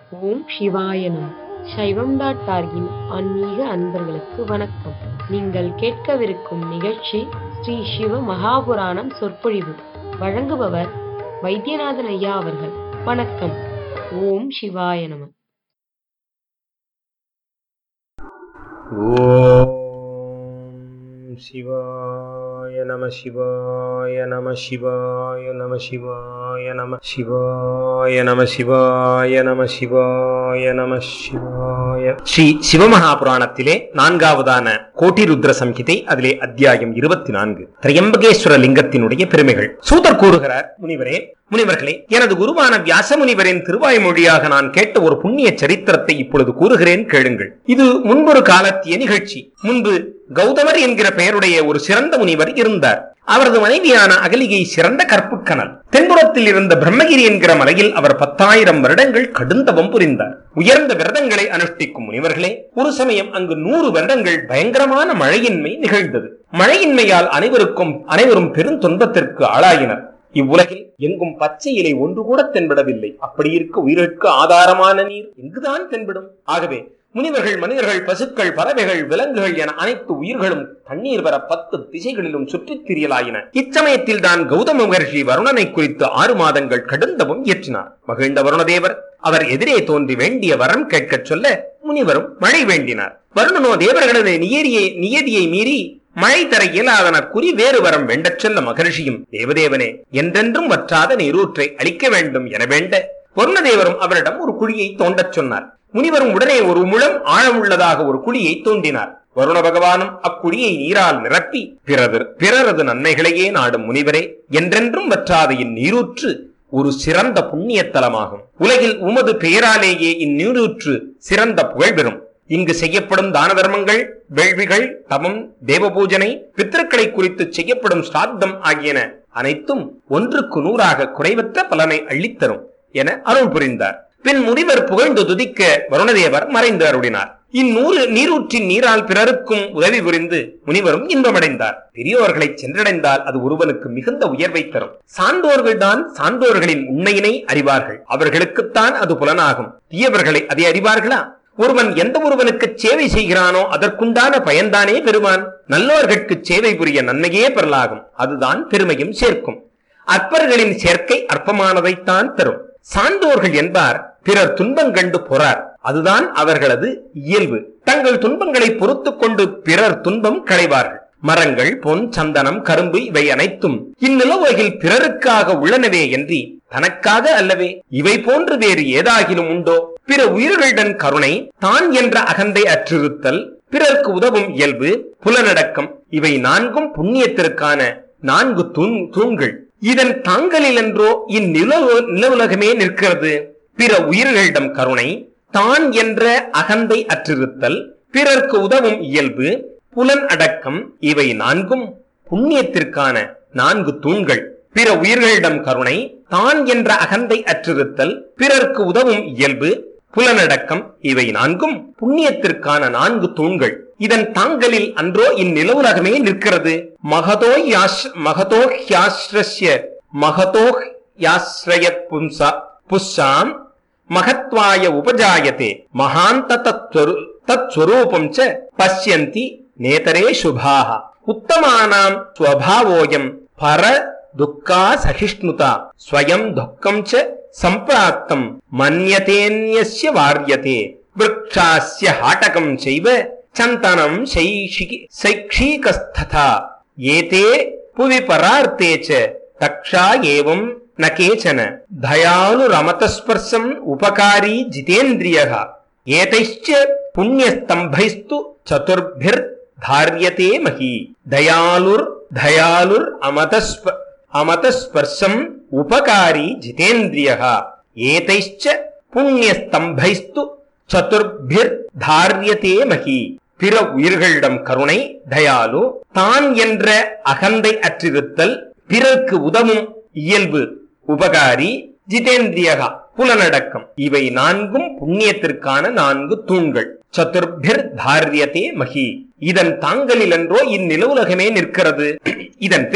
ஓம் சிவாய நம சைவம் டாட் டார்கின் ஆன்மீக அன்பர்களுக்கு வணக்கம் நீங்கள் கேட்கவிருக்கும் நிகழ்ச்சி ஸ்ரீ சிவ மகாபுராணம் சொற்பொழிவு வழங்குபவர் வைத்தியநாதன் ஐயா அவர்கள் வணக்கம் ஓம் சிவாய நம ஓம் சிவாய நம சிவாய நம சிவாய நம சிவாய நம சிவாய நம சிவாய நம சிவாய நம சிவாய ஸ்ரீ சிவமகாபுராணத்திலே நான்காவதான கோட்டி ருத்ர சம்ஹிதை அதிலே அத்தியாயம் இருபத்தி நான்கு திரையம்பகேஸ்வர லிங்கத்தினுடைய பெருமைகள் சூதர் கூறுகிறார் முனிவரே முனிவர்களே எனது குருவான வியாச முனிவரின் திருவாய்மொழியாக நான் கேட்ட ஒரு புண்ணிய சரித்திரத்தை இப்பொழுது கூறுகிறேன் கேளுங்கள் இது முன்பொரு காலத்திய நிகழ்ச்சி முன்பு கௌதமர் என்கிற பெயருடைய ஒரு சிறந்த முனிவர் இருந்தார் அவரது மனைவியான அகலிகை சிறந்த கற்புக்கனல் தென்புறத்தில் இருந்த பிரம்மகிரி என்கிற மலையில் அவர் பத்தாயிரம் வருடங்கள் கடுந்தவம் புரிந்தார் உயர்ந்த விரதங்களை அனுஷ்டிக்கும் முனிவர்களே ஒரு சமயம் அங்கு நூறு வருடங்கள் பயங்கரமான மழையின்மை நிகழ்ந்தது மழையின்மையால் அனைவருக்கும் அனைவரும் பெரும் துன்பத்திற்கு ஆளாயினர் இவ்வுலகில் எங்கும் பச்சை இலை ஒன்று கூட தென்படவில்லை அப்படி இருக்க உயிருக்கு ஆதாரமான நீர் எங்குதான் தென்படும் ஆகவே முனிவர்கள் மனிதர்கள் பசுக்கள் பறவைகள் விலங்குகள் என அனைத்து உயிர்களும் தண்ணீர் வர பத்து திசைகளிலும் சுற்றித் திரியலாயின இச்சமயத்தில் தான் கௌதம மகர்ஷி வருணனை குறித்து ஆறு மாதங்கள் கடுந்தவும் இயற்றினார் மகிழ்ந்த வருணதேவர் அவர் எதிரே தோன்றி வேண்டிய வரம் கேட்கச் சொல்ல முனிவரும் மழை வேண்டினார் வருணனோ தேவர்களது நியதியை நியதியை மீறி மழை தர இயலாதன குறி வேறு வரம் வேண்டச் சொல்ல மகர்ஷியும் தேவதேவனே என்றென்றும் வற்றாத நீரூற்றை அளிக்க வேண்டும் என வேண்ட வருணதேவரும் அவரிடம் ஒரு குழியை தோண்டச் சொன்னார் முனிவரும் உடனே ஒரு முழம் ஆழமுள்ளதாக ஒரு குழியை தோண்டினார் வருண பகவானும் அக்குழியை நீரால் நிரப்பி பிறர் பிறரது நன்மைகளையே நாடும் முனிவரே என்றென்றும் வற்றாத இந்நீரூற்று ஒரு சிறந்த புண்ணிய தலமாகும் உலகில் உமது பெயராலேயே இந்நீரூற்று சிறந்த புகழ் பெறும் இங்கு செய்யப்படும் தான தர்மங்கள் வேள்விகள் தவம் தேவ பூஜனை பித்திருக்களை குறித்து செய்யப்படும் ஸ்ராத்தம் ஆகியன அனைத்தும் ஒன்றுக்கு நூறாக குறைவற்ற பலனை அள்ளித்தரும் என அருள் புரிந்தார் பின் முனிவர் புகழ்ந்து துதிக்க வருணதேவர் மறைந்து அருளினார் இந்நூறு நீரூற்றின் நீரால் பிறருக்கும் உதவி புரிந்து முனிவரும் இன்பமடைந்தார் பெரியோர்களை சென்றடைந்தால் அது ஒருவனுக்கு மிகுந்த உயர்வை தரும் சான்றோர்கள் தான் சான்றோர்களின் உண்மையினை அறிவார்கள் அவர்களுக்குத்தான் அது புலனாகும் தீயவர்களை அதை அறிவார்களா ஒருவன் எந்த ஒருவனுக்கு சேவை செய்கிறானோ அதற்குண்டான பயன்தானே பெறுவான் நல்லோர்களுக்கு சேவை புரிய நன்மையே பெறலாகும் அதுதான் பெருமையும் சேர்க்கும் அற்பர்களின் சேர்க்கை அற்பமானதைத்தான் தரும் சான்றோர்கள் என்பார் பிறர் துன்பம் கண்டு பொறார் அதுதான் அவர்களது இயல்பு தங்கள் துன்பங்களை பொறுத்து கொண்டு பிறர் துன்பம் களைவார்கள் மரங்கள் பொன் சந்தனம் கரும்பு இவை அனைத்தும் இந்நிலவுலகில் பிறருக்காக உள்ளனவே என்று தனக்காக அல்லவே இவை போன்று வேறு ஏதாகிலும் உண்டோ பிற உயிர்களிடம் கருணை தான் என்ற அகந்தை அற்றிருத்தல் பிறர்க்கு உதவும் இயல்பு புலனடக்கம் இவை நான்கும் புண்ணியத்திற்கான நான்கு தூண் தூண்கள் இதன் தாங்களில் என்றோ இந்நிலவு நிலவுலகமே நிற்கிறது பிற உயிர்களிடம் கருணை தான் என்ற அகந்தை அற்றிருத்தல் பிறர்க்கு உதவும் இயல்பு புலன் அடக்கம் இவை நான்கும் புண்ணியத்திற்கான நான்கு தூண்கள் பிற உயிர்களிடம் கருணை தான் என்ற அகந்தை அற்றிருத்தல் பிறர்க்கு உதவும் இயல்பு புலனடக்கம் இவை நான்கும் புண்ணியத்திற்கான நான்கு தூண்கள் இதன் தாங்களில் அன்றோ இந்நிலவுலகமே நிற்கிறது மகதோ யாஷ் மகதோ ஹியாஸ்ரஸ்ய மகதோ யாஸ்ரய பும்சா புஷாம் மகத்வாய உபஜாயத்தே மகாந்த தத்ஸ்வரூபம் ச பசியந்தி நேதரே சுபாக உத்தமானாம் ஸ்வபாவோயம் பர துக்கா சகிஷ்ணுதா ஸ்வயம் துக்கம் ச சம்பிராப்தம் மன்யதேன்யஸ்ய வாரியதே விரக்ஷாஸ்ய ஹாட்டகம் செய்வ சந்தனம் சைக்ஷீகஸ்ததா ஏதே புவி பரார்த்தே ச தக்ஷா ஏவம் न केचन दयालुरमतस्पर्शम् उपकारी जितेन्द्रियः एतैश्च पुण्यस्तम्भैस्तु चतुर्भिर्धार्यते मही दयालुर् दयालुर् अमतस्प अमतस्पर्शम् उपकारी जितेन्द्रियः एतैश्च पुण्यस्तम्भैस्तु சதுர்பிர்தாரியதே மகி பிற உயிர்களிடம் கருணை தயாலு தான் என்ற அகந்தை அற்றிருத்தல் பிறர்க்கு உதவும் இயல்பு உபகாரி ஜிதேந்திரியகா புலனடக்கம் இவை நான்கும் புண்ணியத்திற்கான நான்கு தூண்கள் சதுர்பிர் தாரியதே மகி இதன் தாங்களில் என்றோ இந்நிலவுலகமே நிற்கிறது இதன் பின்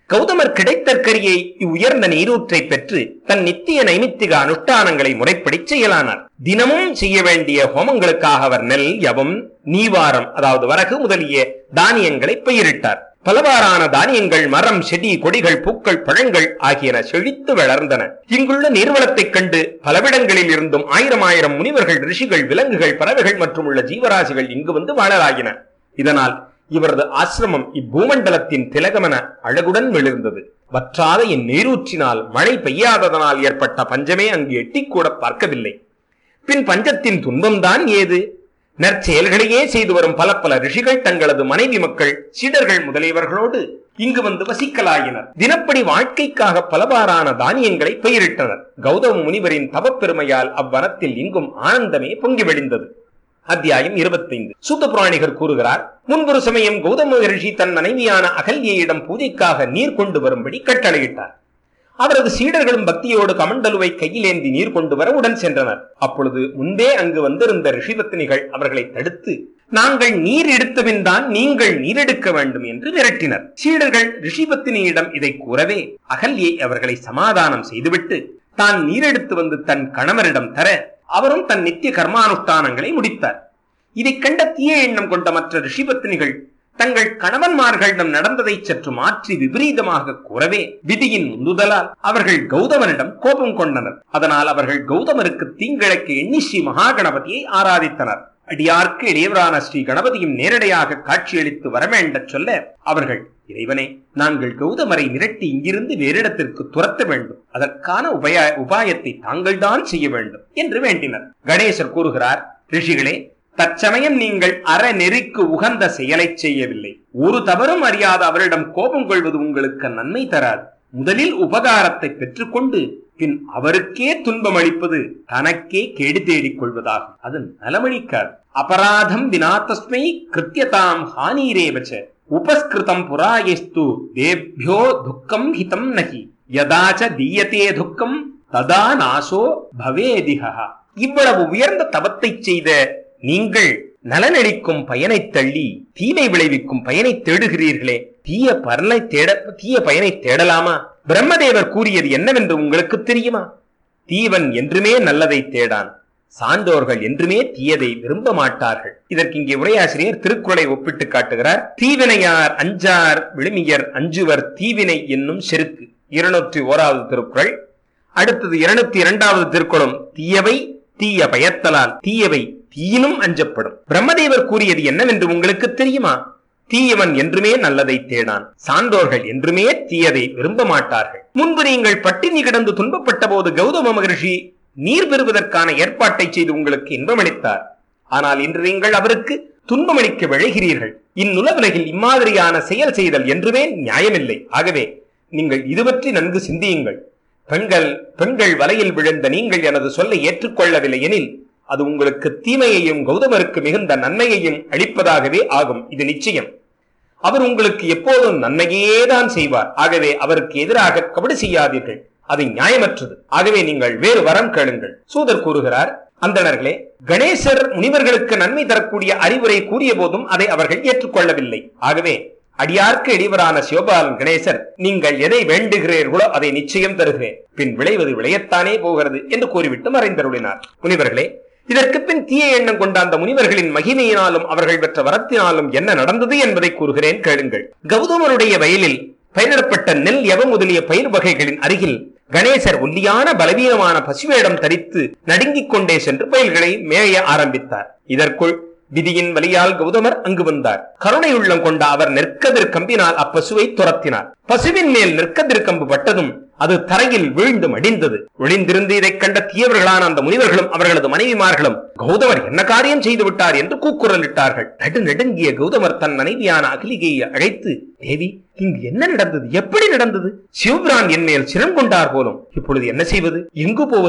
கௌதமர் கிடைத்தற்கரியை இவ்வுயர்ந்த நீரூற்றை பெற்று தன் நித்திய நைமித்திக அனுஷ்டானங்களை முறைப்படி செய்யலானார் தினமும் செய்ய வேண்டிய ஹோமங்களுக்காக அவர் நெல் யவம் நீவாரம் அதாவது வரகு முதலிய தானியங்களை பயிரிட்டார் பலவாறான தானியங்கள் மரம் செடி கொடிகள் பூக்கள் பழங்கள் ஆகியன செழித்து வளர்ந்தன இங்குள்ள நீர்வளத்தைக் கண்டு பலவிடங்களில் இருந்தும் ஆயிரம் ஆயிரம் முனிவர்கள் ரிஷிகள் விலங்குகள் பறவைகள் மற்றும் உள்ள ஜீவராசிகள் இங்கு வந்து வாழலாகின இதனால் இவரது ஆசிரமம் இப்பூமண்டலத்தின் திலகமென அழகுடன் விழுந்தது வற்றாத இந்நீரூற்றினால் மழை பெய்யாததனால் ஏற்பட்ட பஞ்சமே அங்கு எட்டிக்கூட பார்க்கவில்லை பின் பஞ்சத்தின் துன்பம்தான் ஏது நற்செயல்களையே செய்து வரும் பல பல ரிஷிகள் தங்களது மனைவி மக்கள் சீடர்கள் முதலியவர்களோடு இங்கு வந்து வசிக்கலாயினர் தினப்படி வாழ்க்கைக்காக பலவாறான தானியங்களை பயிரிட்டனர் கௌதம முனிவரின் தவப்பெருமையால் அவ்வனத்தில் இங்கும் ஆனந்தமே பொங்கி வழிந்தது அத்தியாயம் இருபத்தைந்து சூத்த புராணிகர் கூறுகிறார் முன்பொரு சமயம் கௌதம ரிஷி தன் மனைவியான அகல்யிடம் பூஜைக்காக நீர் கொண்டு வரும்படி கட்டளையிட்டார் அவரது சீடர்களும் பக்தியோடு கமண்டலுவை கையிலேந்தி நீர் கொண்டு வர உடன் சென்றனர் அப்பொழுது முன்பே அங்கு வந்திருந்த ரிஷிபத்தினிகள் அவர்களை தடுத்து நாங்கள் நீர் எடுத்தபின் தான் நீங்கள் நீர் எடுக்க வேண்டும் என்று விரட்டினர் சீடர்கள் ரிஷிபத்தினியிடம் இதை கூறவே அகல்யை அவர்களை சமாதானம் செய்துவிட்டு தான் நீரெடுத்து வந்து தன் கணவரிடம் தர அவரும் தன் நித்திய கர்மானுஷ்டானங்களை முடித்தார் இதைக் கண்ட தீய எண்ணம் கொண்ட மற்ற ரிஷிபத்தினிகள் தங்கள் கணவன்மார்களிடம் நடந்ததை சற்று மாற்றி விபரீதமாக கூறவே விதியின் உந்துதலால் அவர்கள் கௌதமரிடம் கோபம் கொண்டனர் அதனால் அவர்கள் கௌதமருக்கு தீங்கிழைக்க எண்ணி ஸ்ரீ மகாகணபதியை ஆராதித்தனர் அடியார்க்கு இளையவரான ஸ்ரீ கணபதியும் நேரடியாக காட்சியளித்து வரவேண்டச் சொல்ல அவர்கள் இறைவனே நாங்கள் கௌதமரை மிரட்டி இங்கிருந்து வேறிடத்திற்கு துரத்த வேண்டும் அதற்கான உபய உபாயத்தை தாங்கள்தான் செய்ய வேண்டும் என்று வேண்டினர் கணேசர் கூறுகிறார் ரிஷிகளே தற்சமயம் நீங்கள் அறநெறிக்கு உகந்த செயலை செய்யவில்லை ஒரு தவறும் அறியாத அவரிடம் கோபம் கொள்வது உங்களுக்கு நன்மை தராது முதலில் உபகாரத்தை பெற்றுக்கொண்டு பின் அவருக்கே துன்பம் அளிப்பது தனக்கே கேடு தேடிக் கொள்வதாகும் அது நலமளிக்காது அபராதம் வினாத்தஸ்மை கிருத்தியதாம் ஹானீரேவச்ச உபஸ்கிருதம் புராயஸ்து தேவ்யோ துக்கம் ஹிதம் நகி யதாச்ச தீயத்தே துக்கம் ததா நாசோ பவேதிகா இவ்வளவு உயர்ந்த தவத்தை செய்த நீங்கள் நலனளிக்கும் பயனை தள்ளி தீமை விளைவிக்கும் பயனை தேடுகிறீர்களே தீய பலனை தேட தீய பயனை தேடலாமா பிரம்மதேவர் கூறியது என்னவென்று உங்களுக்கு தெரியுமா தீவன் என்றுமே நல்லதை தேடான் சான்றோர்கள் என்றுமே தீயதை விரும்ப மாட்டார்கள் இதற்கு இங்கே உரையாசிரியர் திருக்குறளை ஒப்பிட்டு காட்டுகிறார் தீவினையார் அஞ்சார் விழுமியர் அஞ்சுவர் தீவினை என்னும் செருக்கு இருநூற்றி ஓராவது திருக்குறள் அடுத்தது இருநூத்தி இரண்டாவது திருக்குறளும் தீயவை தீய பயத்தலால் தீயவை தீயினும் அஞ்சப்படும் பிரம்மதேவர் கூறியது என்னவென்று உங்களுக்கு தெரியுமா தீயவன் என்றுமே நல்லதை தேடான் சான்றோர்கள் என்றுமே தீயதை விரும்ப மாட்டார்கள் முன்பு நீங்கள் பட்டினி கிடந்து துன்பப்பட்ட போது கௌதம மகரிஷி நீர் பெறுவதற்கான ஏற்பாட்டை செய்து உங்களுக்கு இன்பமளித்தார் ஆனால் இன்று நீங்கள் அவருக்கு துன்பமளிக்க விழைகிறீர்கள் இந்நுலகுலகில் இம்மாதிரியான செயல் செய்தல் என்றுமே நியாயமில்லை ஆகவே நீங்கள் இது பற்றி நன்கு சிந்தியுங்கள் பெண்கள் பெண்கள் வலையில் விழுந்த நீங்கள் எனது சொல்லை ஏற்றுக்கொள்ளவில்லை எனில் அது உங்களுக்கு தீமையையும் கௌதமருக்கு மிகுந்த நன்மையையும் அளிப்பதாகவே ஆகும் இது நிச்சயம் அவர் உங்களுக்கு எப்போதும் நன்மையே தான் செய்வார் ஆகவே அவருக்கு எதிராக கபடி செய்யாதீர்கள் அது நியாயமற்றது ஆகவே நீங்கள் வேறு வரம் கேளுங்கள் சூதர் கூறுகிறார் அந்தணர்களே கணேசர் முனிவர்களுக்கு நன்மை தரக்கூடிய அறிவுரை கூறிய போதும் அதை அவர்கள் ஏற்றுக்கொள்ளவில்லை ஆகவே அடியார்க்கு எளிவரான சிவபாலன் கணேசர் நீங்கள் எதை வேண்டுகிறீர்களோ அதை நிச்சயம் தருகிறேன் பின் விளைவது விளையத்தானே போகிறது என்று கூறிவிட்டு மறைந்தருளினார் முனிவர்களே இதற்கு பின் தீய எண்ணம் கொண்ட அந்த முனிவர்களின் மகிமையினாலும் அவர்கள் பெற்ற வரத்தினாலும் என்ன நடந்தது என்பதை கூறுகிறேன் கேளுங்கள் கௌதமருடைய வயலில் பயிரிடப்பட்ட நெல் எவ முதலிய பயிர் வகைகளின் அருகில் கணேசர் ஒல்லியான பலவீனமான பசுவேடம் தரித்து நடுங்கிக் கொண்டே சென்று பயிர்களை மேய ஆரம்பித்தார் இதற்குள் விதியின் வழியால் கௌதமர் அங்கு வந்தார் கருணை உள்ளம் கொண்ட அவர் நெற்கதிர் கம்பினால் அப்பசுவை துரத்தினார் பசுவின் மேல் நெற்கதிர் கம்பு பட்டதும் அது தரையில் வீழ்ந்து மடிந்தது ஒளிந்திருந்து இதைக் கண்ட தீயவர்களான அந்த முனிவர்களும் அவர்களது மனைவிமார்களும் கௌதமர் என்ன காரியம் செய்து விட்டார் என்று கூக்குரலிட்டார்கள் நடு நடுங்கிய கௌதமர் தன் மனைவியான அகிலிகையை அழைத்து தேவி இங்கு என்ன நடந்தது எப்படி நடந்தது சிவபிரான் என் மேல் சிரம் கொண்டார் போலும் இப்பொழுது என்ன செய்வது எங்கு போவது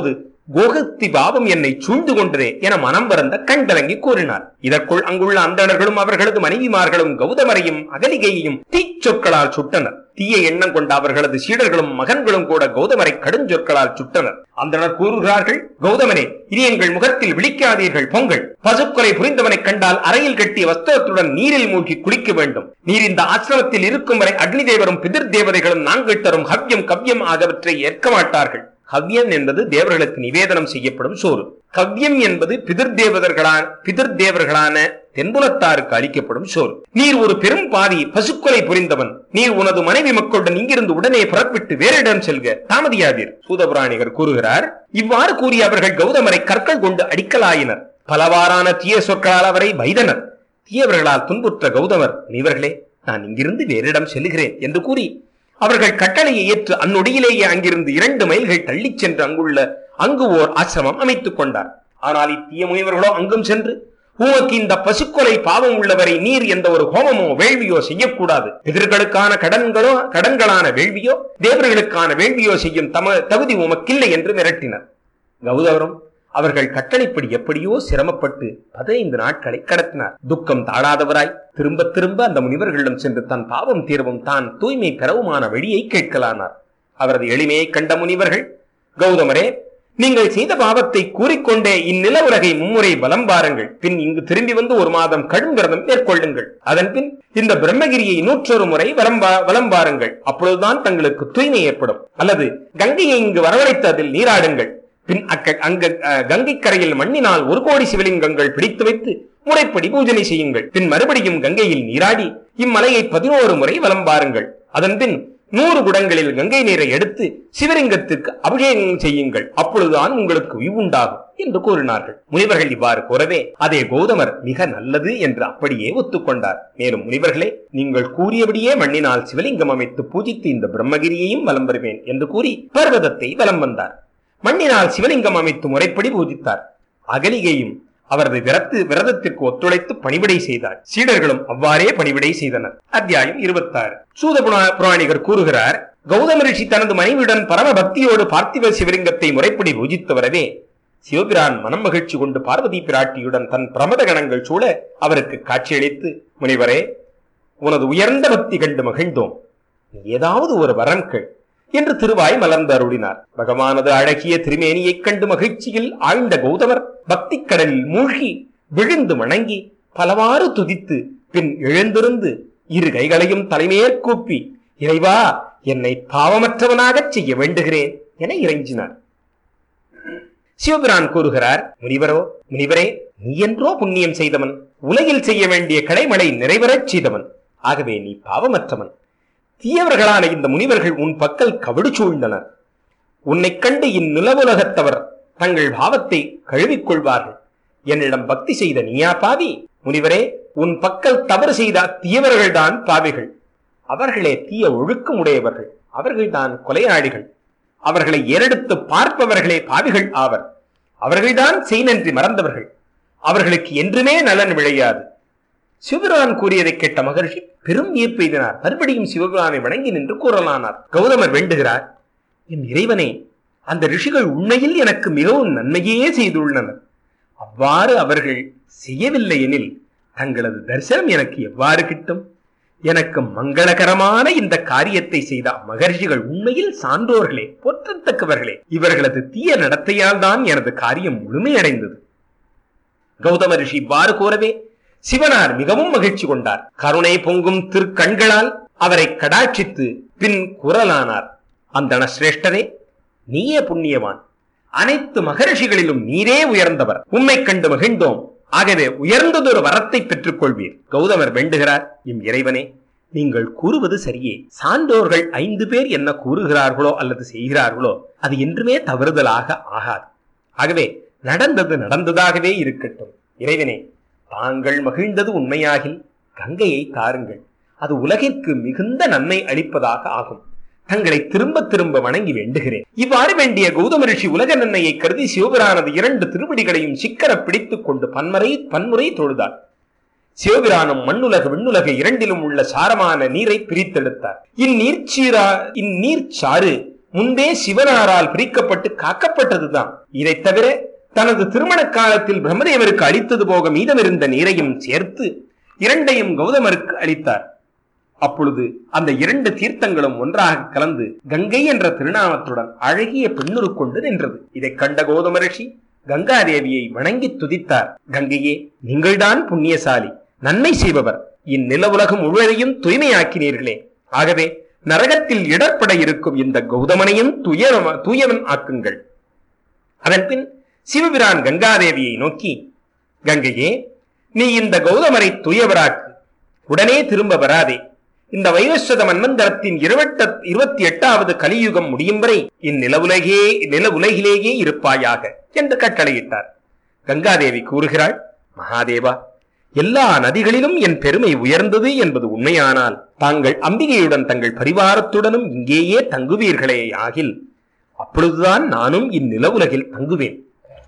கோகத்தி பாவம் என்னை சூழ்ந்து கொண்டதே என மனம் வருந்த கண்கலங்கி கூறினார் இதற்குள் அங்குள்ள அந்தணர்களும் அவர்களது மனைவிமார்களும் கௌதமரையும் அகலிகையையும் தீச்சொற்களால் சுட்டனர் தீய எண்ணம் கொண்ட அவர்களது சீடர்களும் மகன்களும் கூட கௌதமரை கடுஞ்சொற்களால் சுட்டனர் அந்தனர் கூறுகிறார்கள் கௌதமனே இனி எங்கள் முகத்தில் விழிக்காதீர்கள் பொங்கல் பசுக்கொலை புரிந்தவனை கண்டால் அறையில் கட்டிய வஸ்திரத்துடன் நீரில் மூழ்கி குளிக்க வேண்டும் நீர் இந்த ஆசிரமத்தில் இருக்கும் வரை அக்னி தேவரும் பிதிர் தேவதைகளும் நாங்கள் தரும் ஹவ்யம் கவ்யம் ஆகியவற்றை ஏற்க மாட்டார்கள் ஹவ்யம் என்பது தேவர்களுக்கு நிவேதனம் செய்யப்படும் சோறு கவ்யம் என்பது பிதிர் தேவதர்களான பிதிர் தேவர்களான தென்புலத்தாருக்கு அளிக்கப்படும் சோறு நீர் ஒரு பெரும் பாவி பசுக்கொலை புரிந்தவன் நீர் உனது மனைவி மக்களுடன் இங்கிருந்து உடனே புறப்பட்டு வேறு இடம் செல்க தாமதியாதீர் சூதபுராணிகர் கூறுகிறார் இவ்வாறு கூறி அவர்கள் கௌதமரை கற்கள் கொண்டு அடிக்கலாயினர் பலவாறான தீய சொற்களால் அவரை வைதனர் தீயவர்களால் துன்புற்ற கௌதமர் இவர்களே நான் இங்கிருந்து வேறிடம் செல்கிறேன் என்று கூறி அவர்கள் கட்டளையை ஏற்று அந்நொடியிலேயே அங்கிருந்து இரண்டு மைல்கள் தள்ளிச் சென்று அங்குள்ள அங்கு ஓர் ஆசிரமம் அமைத்துக் கொண்டார் ஆனால் இத்தீய முனிவர்களோ அங்கும் சென்று உமக்கு இந்த பசுக்கொலை பாவம் உள்ளவரை நீர் எந்த ஒரு ஹோமமோ வேள்வியோ செய்யக்கூடாது எதிர்களுக்கான கடன்களோ கடன்களான வேள்வியோ தேவர்களுக்கான வேள்வியோ செய்யும் தம தகுதி உமக்கில்லை என்று மிரட்டினர் கௌதவரும் அவர்கள் கட்டளைப்படி எப்படியோ சிரமப்பட்டு பதினைந்து நாட்களை கடத்தினார் துக்கம் தாழாதவராய் திரும்ப திரும்ப அந்த முனிவர்களிடம் சென்று தன் பாவம் தீர்வும் தான் தூய்மை பெறவுமான வழியை கேட்கலானார் அவரது எளிமையை கண்ட முனிவர்கள் கௌதமரே நீங்கள் செய்த பாவத்தை கூறிக்கொண்டே இந்நில உலகை மும்முறை வலம் பாருங்கள் பின் இங்கு திரும்பி வந்து ஒரு மாதம் கடும் விரதம் மேற்கொள்ளுங்கள் அதன் பின் இந்த பிரம்மகிரியை நூற்றொரு முறை வலம் பா- வலம் பாருங்கள் அப்பொழுதுதான் தங்களுக்கு தூய்மை ஏற்படும் அல்லது கங்கையை இங்கு வரவழைத்து அதில் நீராடுங்கள் பின் அக்க அங்க அஹ், கங்கை கரையில் மண்ணினால் ஒரு கோடி சிவலிங்கங்கள் பிடித்து வைத்து முறைப்படி பூஜனை செய்யுங்கள் பின் மறுபடியும் கங்கையில் நீராடி இம்மலையை பதினோரு முறை வலம் பாருங்கள் அதன் பின் நூறு குடங்களில் கங்கை நீரை எடுத்து சிவலிங்கத்திற்கு அபிஷேகம் செய்யுங்கள் அப்பொழுதுதான் உங்களுக்கு உய்வுண்டாகும் என்று கூறினார்கள் முனிவர்கள் இவ்வாறு கூறவே அதே கௌதமர் மிக நல்லது என்று அப்படியே ஒத்துக்கொண்டார் மேலும் முனிவர்களே நீங்கள் கூறியபடியே மண்ணினால் சிவலிங்கம் அமைத்து பூஜித்து இந்த பிரம்மகிரியையும் வலம் வருவேன் என்று கூறி பர்வதத்தை வலம் வந்தார் மண்ணினால் சிவலிங்கம் அமைத்து முறைப்படி பூஜித்தார் அகலிகையும் அவரது விரத்து விரதத்திற்கு ஒத்துழைத்து பணிவிடை செய்தார் சீடர்களும் அவ்வாறே பணிவிடை செய்தனர் அத்தியாயம் இருபத்தாறு சூத புரா- புராணிகர் கூறுகிறார் கௌதம ரிஷி தனது மனைவியுடன் பரம பக்தியோடு பார்த்திவ சிவலிங்கத்தை முறைப்படி பூஜித்து வரவே சிவபிரான் மனம் மகிழ்ச்சி கொண்டு பார்வதி பிராட்டியுடன் தன் பிரமத கணங்கள் சூழ அவருக்கு காட்சியளித்து முனிவரே உனது உயர்ந்த பக்தி கண்டு மகிழ்ந்தோம் நீ ஏதாவது ஒரு வரம் கேள் என்று திருவாய் மலர்ந்து அருளினார் பகவானது அழகிய திருமேனியைக் கண்டு மகிழ்ச்சியில் ஆழ்ந்த கௌதமர் பக்தி கடலில் மூழ்கி விழுந்து வணங்கி பலவாறு துதித்து பின் எழுந்திருந்து இரு கைகளையும் தலைமேற் கூப்பி இறைவா என்னை பாவமற்றவனாகச் செய்ய வேண்டுகிறேன் என இறைஞ்சினார் சிவபிரான் கூறுகிறார் முனிவரோ முனிவரே நீ என்றோ புண்ணியம் செய்தவன் உலகில் செய்ய வேண்டிய கடைமடை நிறைவேறச் செய்தவன் ஆகவே நீ பாவமற்றவன் தீயவர்களான இந்த முனிவர்கள் உன் பக்கல் கவிடு சூழ்ந்தனர் உன்னைக் கண்டு இந்நிலவுலகத்தவர் தங்கள் பாவத்தை கழுவிக் கொள்வார்கள் என்னிடம் பக்தி செய்த நீயா பாவி முனிவரே உன் பக்கல் தவறு செய்த தீயவர்கள்தான் பாவிகள் அவர்களே தீய ஒழுக்கம் உடையவர்கள் அவர்கள்தான் கொலையாளிகள் அவர்களை ஏறெடுத்து பார்ப்பவர்களே பாவிகள் ஆவர் அவர்கள்தான் செய்நன்றி மறந்தவர்கள் அவர்களுக்கு என்றுமே நலன் விளையாது சிவபிரான் கூறியதை கேட்ட மகர்ஷி பெரும் வியப்பு எய்தினார் மறுபடியும் சிவபிரானை வணங்கி நின்று கூறலானார் கௌதமர் வேண்டுகிறார் என் இறைவனே அந்த ரிஷிகள் உண்மையில் எனக்கு மிகவும் நன்மையே செய்துள்ளனர் அவ்வாறு அவர்கள் செய்யவில்லை எனில் தங்களது தரிசனம் எனக்கு எவ்வாறு கிட்டும் எனக்கு மங்களகரமான இந்த காரியத்தை செய்த மகர்ஷிகள் உண்மையில் சான்றோர்களே போற்றத்தக்கவர்களே இவர்களது தீய நடத்தையால் தான் எனது காரியம் முழுமையடைந்தது கௌதம ரிஷி இவ்வாறு கூறவே சிவனார் மிகவும் மகிழ்ச்சி கொண்டார் கருணை பொங்கும் திருக்கண்களால் அவரை கடாட்சித்து பின் குரலானார் அந்தண சிரேஷ்டரே நீயே புண்ணியவான் அனைத்து மகரிஷிகளிலும் நீரே உயர்ந்தவர் உம்மை கண்டு மகிழ்ந்தோம் ஆகவே உயர்ந்ததொரு வரத்தை பெற்றுக் கொள்வீர் கௌதமர் வேண்டுகிறார் எம் இறைவனே நீங்கள் கூறுவது சரியே சான்றோர்கள் ஐந்து பேர் என்ன கூறுகிறார்களோ அல்லது செய்கிறார்களோ அது என்றுமே தவறுதலாக ஆகாது ஆகவே நடந்தது நடந்ததாகவே இருக்கட்டும் இறைவனே தாங்கள் மகிழ்ந்தது உண்மையாகில் கங்கையை தாருங்கள் அது உலகிற்கு மிகுந்த நன்மை அளிப்பதாக ஆகும் தங்களை திரும்ப திரும்ப வணங்கி வேண்டுகிறேன் இவ்வாறு வேண்டிய கௌதம ரிஷி உலக நன்மையை கருதி சிவபிரானது இரண்டு திருவடிகளையும் சிக்கர பிடித்துக் கொண்டு பன்மறை பன்முறை தொழுதார் சிவபிரானும் மண்ணுலக விண்ணுலக இரண்டிலும் உள்ள சாரமான நீரை பிரித்தெடுத்தார் இந்நீர்ச்சீரா இந்நீர்ச்சாறு முன்பே சிவனாரால் பிரிக்கப்பட்டு காக்கப்பட்டதுதான் இதைத் தவிர தனது திருமண காலத்தில் பிரம்மதேவருக்கு அளித்தது போக மீதமிருந்த நீரையும் சேர்த்து இரண்டையும் கௌதமருக்கு அளித்தார் அப்பொழுது அந்த இரண்டு தீர்த்தங்களும் ஒன்றாக கலந்து கங்கை என்ற திருநாமத்துடன் அழகிய பெண்ணுரு கொண்டு நின்றது இதைக் கண்ட கௌதம ரிஷி கங்காதேவியை வணங்கி துதித்தார் கங்கையே நீங்கள்தான் புண்ணியசாலி நன்மை செய்பவர் இந்நில உலகம் முழுவதையும் தூய்மையாக்கினீர்களே ஆகவே நரகத்தில் இடர்பட இருக்கும் இந்த கௌதமனையும் துயர தூயவன் ஆக்குங்கள் அதன்பின் சிவபிரான் கங்காதேவியை நோக்கி கங்கையே நீ இந்த கௌதமரை தூயவராக்கு உடனே திரும்ப வராதே இந்த வைவஸ்வத மன்வந்தரத்தின் இருவட்ட இருபத்தி எட்டாவது கலியுகம் முடியும் வரை இந்நில உலகே நில உலகிலேயே இருப்பாயாக என்று கட்டளையிட்டார் கங்காதேவி கூறுகிறாள் மகாதேவா எல்லா நதிகளிலும் என் பெருமை உயர்ந்தது என்பது உண்மையானால் தாங்கள் அம்பிகையுடன் தங்கள் பரிவாரத்துடனும் இங்கேயே தங்குவீர்களே ஆகில் அப்பொழுதுதான் நானும் இந்நில உலகில் தங்குவேன்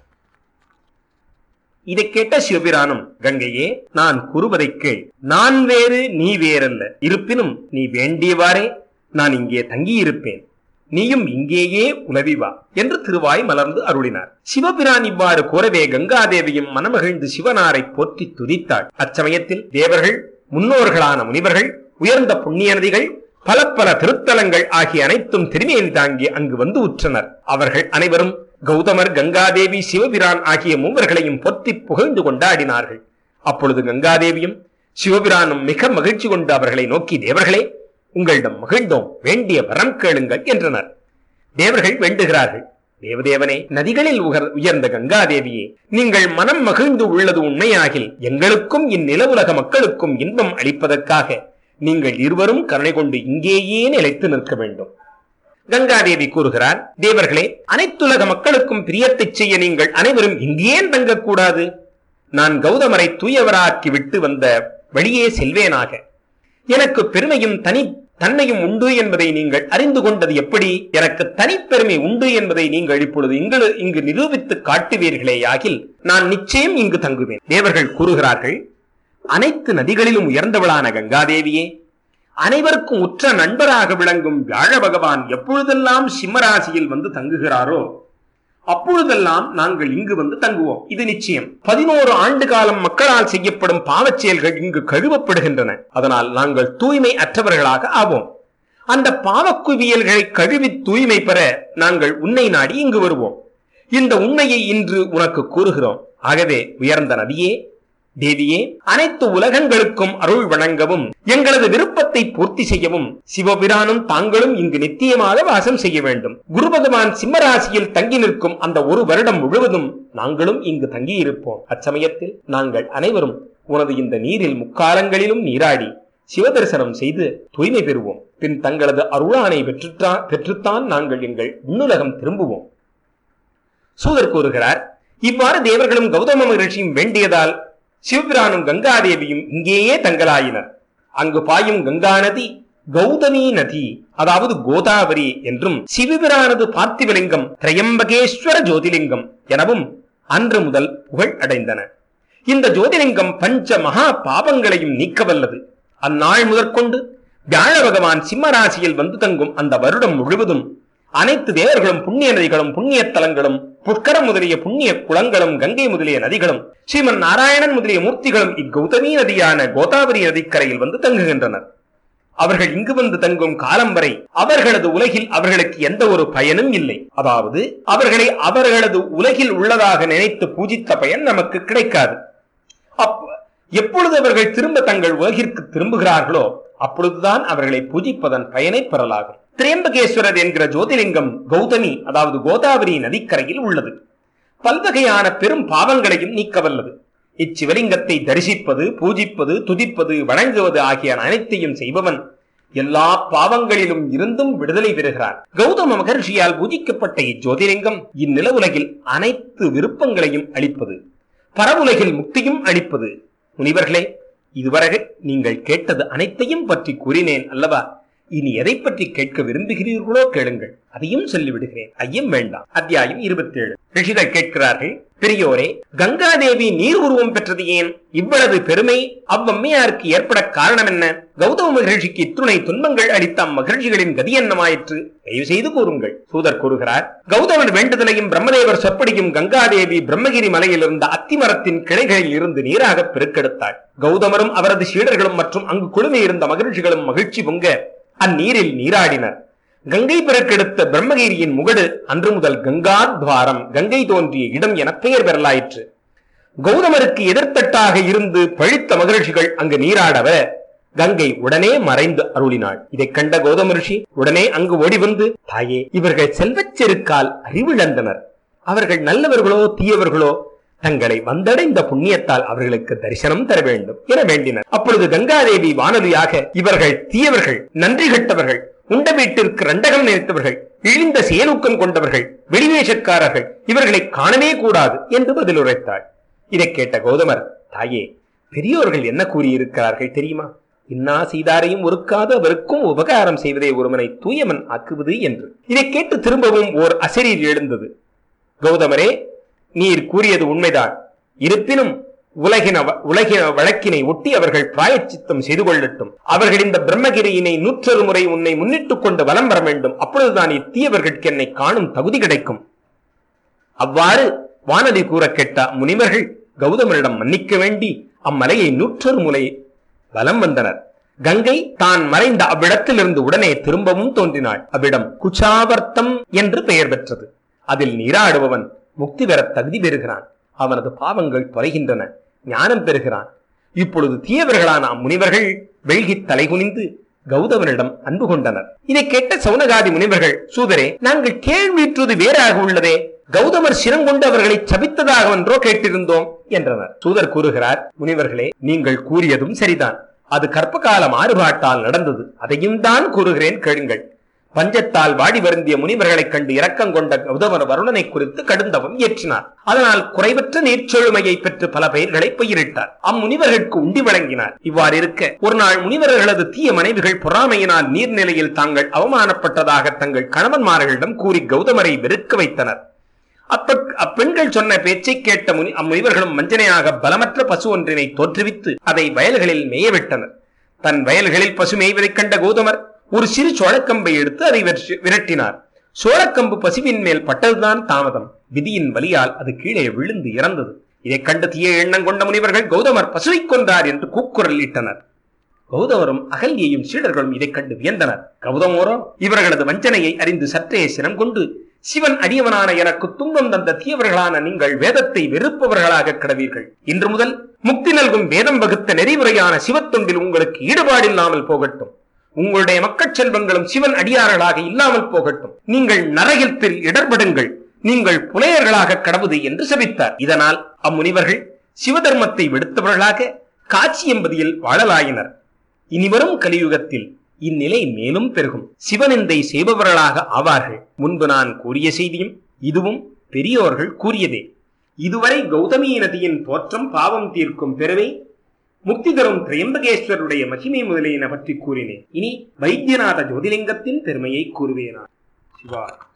இதை கேட்ட சிவபிரானும் கங்கையே நான் கூறுவதை கேள் நான் வேறு நீ வேறல்ல இருப்பினும் நீ வேண்டியவாறே நான் இங்கே தங்கியிருப்பேன் நீயும் இங்கேயே உலவி வா என்று திருவாய் மலர்ந்து அருளினார் சிவபிரான் இவ்வாறு கூறவே கங்காதேவியும் மனமகிழ்ந்து சிவனாரை போற்றி துதித்தாள் அச்சமயத்தில் தேவர்கள் முன்னோர்களான முனிவர்கள் உயர்ந்த புண்ணிய நதிகள் பல பல திருத்தலங்கள் ஆகிய அனைத்தும் திருமேனி தாங்கி அங்கு வந்து உற்றனர் அவர்கள் அனைவரும் கௌதமர் கங்காதேவி சிவபிரான் ஆகிய மூவர்களையும் பொத்தி புகழ்ந்து கொண்டாடினார்கள் அப்பொழுது கங்காதேவியும் சிவபிரானும் மிக மகிழ்ச்சி கொண்டு அவர்களை நோக்கி தேவர்களே உங்களிடம் மகிழ்ந்தோம் வேண்டிய வரம் கேளுங்கள் என்றனர் தேவர்கள் வேண்டுகிறார்கள் தேவதேவனே நதிகளில் உகர் உயர்ந்த கங்காதேவியே நீங்கள் மனம் மகிழ்ந்து உள்ளது உண்மையாகில் எங்களுக்கும் இந்நில உலக மக்களுக்கும் இன்பம் அளிப்பதற்காக நீங்கள் இருவரும் கருணை கொண்டு இங்கேயே நிலைத்து நிற்க வேண்டும் கங்காதேவி கூறுகிறார் தேவர்களே அனைத்துலக மக்களுக்கும் பிரியத்தை செய்ய நீங்கள் அனைவரும் இங்கேயே தங்கக்கூடாது நான் கௌதமரை தூயவராக்கி விட்டு வந்த வழியே செல்வேனாக எனக்கு பெருமையும் தனி தன்மையும் உண்டு என்பதை நீங்கள் அறிந்து கொண்டது எப்படி எனக்கு தனிப்பெருமை உண்டு என்பதை நீங்கள் இப்பொழுது இங்கு இங்கு நிரூபித்து காட்டுவீர்களேயாகில் நான் நிச்சயம் இங்கு தங்குவேன் தேவர்கள் கூறுகிறார்கள் அனைத்து நதிகளிலும் உயர்ந்தவளான கங்காதேவியே அனைவருக்கும் உற்ற நண்பராக விளங்கும் வியாழ பகவான் எப்பொழுதெல்லாம் சிம்மராசியில் வந்து தங்குகிறாரோ அப்பொழுதெல்லாம் நாங்கள் இங்கு வந்து தங்குவோம் இது நிச்சயம் பதினோரு ஆண்டு காலம் மக்களால் செய்யப்படும் பாவச் செயல்கள் இங்கு கழுவப்படுகின்றன அதனால் நாங்கள் தூய்மை அற்றவர்களாக ஆவோம் அந்த பாவக்குவியல்களை கழுவி தூய்மை பெற நாங்கள் உன்னை நாடி இங்கு வருவோம் இந்த உண்மையை இன்று உனக்கு கூறுகிறோம் ஆகவே உயர்ந்த நதியே தேவியே அனைத்து உலகங்களுக்கும் அருள் வழங்கவும் எங்களது விருப்பத்தை பூர்த்தி செய்யவும் சிவபிரானும் தாங்களும் இங்கு நித்தியமாக வாசம் செய்ய வேண்டும் குரு பகவான் சிம்மராசியில் தங்கி நிற்கும் அந்த ஒரு வருடம் முழுவதும் நாங்களும் இங்கு தங்கியிருப்போம் அச்சமயத்தில் நாங்கள் அனைவரும் உனது இந்த நீரில் முக்காலங்களிலும் நீராடி சிவதரிசனம் செய்து தூய்மை பெறுவோம் பின் தங்களது அருளானை பெற்றுத்தா பெற்றுத்தான் நாங்கள் எங்கள் விண்ணுலகம் திரும்புவோம் சூதர் கூறுகிறார் இவ்வாறு தேவர்களும் கௌதம மகிழ்ச்சியும் வேண்டியதால் சிவபிரானும் கங்காதேவியும் இங்கேயே தங்கலாயினர் அங்கு பாயும் கங்கா நதி கௌதமி நதி அதாவது கோதாவரி என்றும் சிவபிரானது பார்த்திவலிங்கம் திரையம்பகேஸ்வர ஜோதிலிங்கம் எனவும் அன்று முதல் புகழ் அடைந்தன இந்த ஜோதிலிங்கம் பஞ்ச மகா பாவங்களையும் நீக்கவல்லது அந்நாள் முதற்கொண்டு வியாழ பகவான் சிம்மராசியில் வந்து தங்கும் அந்த வருடம் முழுவதும் அனைத்து தேவர்களும் புண்ணிய நதிகளும் புண்ணிய தலங்களும் புஷ்கரம் முதலிய புண்ணிய குளங்களும் கங்கை முதலிய நதிகளும் ஸ்ரீமன் நாராயணன் முதலிய மூர்த்திகளும் இக்கௌதமி நதியான கோதாவரி நதிக்கரையில் வந்து தங்குகின்றனர் அவர்கள் இங்கு வந்து தங்கும் காலம் வரை அவர்களது உலகில் அவர்களுக்கு எந்த ஒரு பயனும் இல்லை அதாவது அவர்களை அவர்களது உலகில் உள்ளதாக நினைத்து பூஜித்த பயன் நமக்கு கிடைக்காது அப்ப எப்பொழுது அவர்கள் திரும்ப தங்கள் உலகிற்கு திரும்புகிறார்களோ அப்பொழுதுதான் அவர்களை பூஜிப்பதன் பயனை பெறலாகும் திரியம்பகேஸ்வரர் என்கிற ஜோதிலிங்கம் கௌதமி அதாவது கோதாவரி நதிக்கரையில் உள்ளது பல்வகையான பெரும் பாவங்களையும் நீக்கவல்லது இச்சிவலிங்கத்தை தரிசிப்பது பூஜிப்பது துதிப்பது வணங்குவது ஆகிய அனைத்தையும் செய்பவன் எல்லா பாவங்களிலும் இருந்தும் விடுதலை பெறுகிறார் கௌதம மகர்ஷியால் பூஜிக்கப்பட்ட இஜோதிலிங்கம் இந்நில உலகில் அனைத்து விருப்பங்களையும் அளிப்பது பரவுலகில் முக்தியும் அளிப்பது முனிவர்களே இதுவரை நீங்கள் கேட்டது அனைத்தையும் பற்றி கூறினேன் அல்லவா இனி எதை பற்றி கேட்க விரும்புகிறீர்களோ கேளுங்கள் அதையும் சொல்லிவிடுகிறேன் ஐயம் வேண்டாம் அத்தியாயம் இருபத்தி ஏழு ரிஷிகள் கேட்கிறார்கள் பெரியோரே கங்காதேவி நீர் உருவம் பெற்றது ஏன் இவ்வளவு பெருமை அவ்வம்மையாருக்கு ஏற்பட காரணம் என்ன கௌதம மகிழ்ச்சிக்கு இத்துணை துன்பங்கள் அளித்த அம்மகிழ்ச்சிகளின் கதி என்னமாயிற்று தயவு செய்து கூறுங்கள் சூதர் கூறுகிறார் கௌதமன் வேண்டுதலையும் பிரம்மதேவர் சொப்படியும் கங்காதேவி பிரம்மகிரி மலையில் இருந்த அத்திமரத்தின் கிளைகளில் இருந்து நீராக பெருக்கெடுத்தாள் கௌதமரும் அவரது சீடர்களும் மற்றும் அங்கு குழுமி இருந்த மகிழ்ச்சிகளும் மகிழ்ச்சி பொங்க அந்நீரில் நீராடினர் கங்கை பெருக்கெடுத்த பிரம்மகிரியின் முகடு அன்று முதல் கங்காத்வாரம் கங்கை தோன்றிய இடம் என பெயர் பெறலாயிற்று கௌதமருக்கு எதிர்த்தட்டாக இருந்து பழித்த மகிழ்ச்சிகள் அங்கு நீராடவ கங்கை உடனே மறைந்து அருளினாள் இதைக் கண்ட கௌதம ரிஷி உடனே அங்கு ஓடி வந்து தாயே இவர்கள் செல்வச் செருக்கால் அறிவிழந்தனர் அவர்கள் நல்லவர்களோ தீயவர்களோ தங்களை வந்தடைந்த புண்ணியத்தால் அவர்களுக்கு தரிசனம் தர வேண்டும் என வேண்டினர் அப்பொழுது கங்காதேவி வானொலியாக இவர்கள் தீயவர்கள் நன்றி கெட்டவர்கள் உண்ட வீட்டிற்கு ரண்டகம் நினைத்தவர்கள் இழிந்த செயலூக்கம் கொண்டவர்கள் வெளிவேஷக்காரர்கள் இவர்களை காணவே கூடாது என்று பதில் உரைத்தாள் இதைக் கேட்ட கௌதமர் தாயே பெரியோர்கள் என்ன கூறியிருக்கிறார்கள் தெரியுமா இன்னா சீதாரையும் ஒருக்காது அவருக்கும் உபகாரம் செய்வதே ஒருவனை தூயமன் ஆக்குவது என்று இதைக் கேட்டு திரும்பவும் ஓர் அசரீர் எழுந்தது கௌதமரே நீர் கூறியது உண்மைதான் இருப்பினும் உலகின உலகின வழக்கினை ஒட்டி அவர்கள் பிராயச்சித்தம் செய்து கொள்ளட்டும் அவர்கள் இந்த பிரம்மகிரியினை நூற்றொரு முறை உன்னை முன்னிட்டுக் கொண்டு வலம் வர வேண்டும் அப்பொழுதுதான் இத்தீயவர்களுக்கு என்னை காணும் தகுதி கிடைக்கும் அவ்வாறு வானதி கூற கேட்ட முனிவர்கள் கௌதமரிடம் மன்னிக்க வேண்டி அம்மலையை நூற்றொரு முறை வலம் வந்தனர் கங்கை தான் மறைந்த அவ்விடத்திலிருந்து உடனே திரும்பவும் தோன்றினாள் அவ்விடம் குச்சாவர்த்தம் என்று பெயர் பெற்றது அதில் நீராடுபவன் முக்தி பெற தகுதி பெறுகிறான் அவனது பாவங்கள் தொலைகின்றன ஞானம் பெறுகிறான் இப்பொழுது தீயவர்களான அம்முனிவர்கள் வெள்கி தலைகுனிந்து கௌதமனிடம் அன்பு கொண்டனர் இதை கேட்ட சௌனகாதி முனிவர்கள் சூதரே நாங்கள் கேள்வியுற்றது வேறாக உள்ளதே கௌதமர் சிரங்கொண்டு அவர்களை சபித்ததாக ஒன்றோ கேட்டிருந்தோம் என்றனர் சூதர் கூறுகிறார் முனிவர்களே நீங்கள் கூறியதும் சரிதான் அது கற்பகால மாறுபாட்டால் நடந்தது அதையும் தான் கூறுகிறேன் கேளுங்கள் பஞ்சத்தால் வாடி வருந்திய முனிவர்களைக் கண்டு இரக்கம் கொண்ட கௌதமர் வருணனை குறித்து கடுந்தவம் இயற்றினார் அதனால் குறைவற்ற நீர்ச்செழுமையை பெற்று பல பெயர்களை பயிரிட்டார் அம்முனிவர்களுக்கு உண்டி வழங்கினார் இவ்வாறு இருக்க ஒரு நாள் முனிவர்களது தீய மனைவிகள் பொறாமையினால் நீர்நிலையில் தாங்கள் அவமானப்பட்டதாக தங்கள் கணவன்மார்களிடம் கூறி கௌதமரை வெறுக்க வைத்தனர் அப்ப அப்பெண்கள் சொன்ன பேச்சை கேட்ட முனி அம்முனிவர்களும் மஞ்சனையாக பலமற்ற பசு ஒன்றினை தோற்றுவித்து அதை வயல்களில் மேயவிட்டனர் தன் வயல்களில் பசு மேய்வதைக் கண்ட கௌதமர் ஒரு சிறு சோளக்கம்பை எடுத்து அதை விரட்டி- விரட்டினார் சோளக்கம்பு பசுவின் மேல் பட்டதுதான் தாமதம் விதியின் வலியால் அது கீழே விழுந்து இறந்தது இதைக் கண்டு தீய எண்ணம் கொண்ட முனிவர்கள் கௌதமர் பசுவைக் கொன்றார் என்று கூக்குரல் இட்டனர் கௌதமரும் அகல்யையும் சீடர்களும் இதைக் கண்டு வியந்தனர் கௌதமோரோ இவர்களது வஞ்சனையை அறிந்து சற்றே சினம் கொண்டு சிவன் அடியவனான எனக்கு துன்பம் தந்த தீயவர்களான நீங்கள் வேதத்தை வெறுப்பவர்களாக கிடவீர்கள் இன்று முதல் முக்தி நல்கும் வேதம் வகுத்த நெறிமுறையான சிவத்தொண்டில் உங்களுக்கு ஈடுபாடில்லாமல் போகட்டும் உங்களுடைய மக்கட் செல்வங்களும் சிவன் அடியார்களாக இல்லாமல் போகட்டும் நீங்கள் நரகத்தில் இடர்படுங்கள் நீங்கள் புலையர்களாக கடவுது என்று சபித்தார் இதனால் அம்முனிவர்கள் சிவதர்மத்தை விடுத்தவர்களாக காட்சி எம்பதியில் வாழலாயினர் இனிவரும் கலியுகத்தில் இந்நிலை மேலும் பெருகும் சிவனிந்தை செய்பவர்களாக ஆவார்கள் முன்பு நான் கூறிய செய்தியும் இதுவும் பெரியோர்கள் கூறியதே இதுவரை கௌதமி நதியின் தோற்றம் பாவம் தீர்க்கும் பெருமை முக்தி தரும் திரையம்பகேஸ்வருடைய மகிமை முதலியன பற்றி கூறினேன் இனி வைத்தியநாத ஜோதிலிங்கத்தின் பெருமையை கூறுவேனா சிவா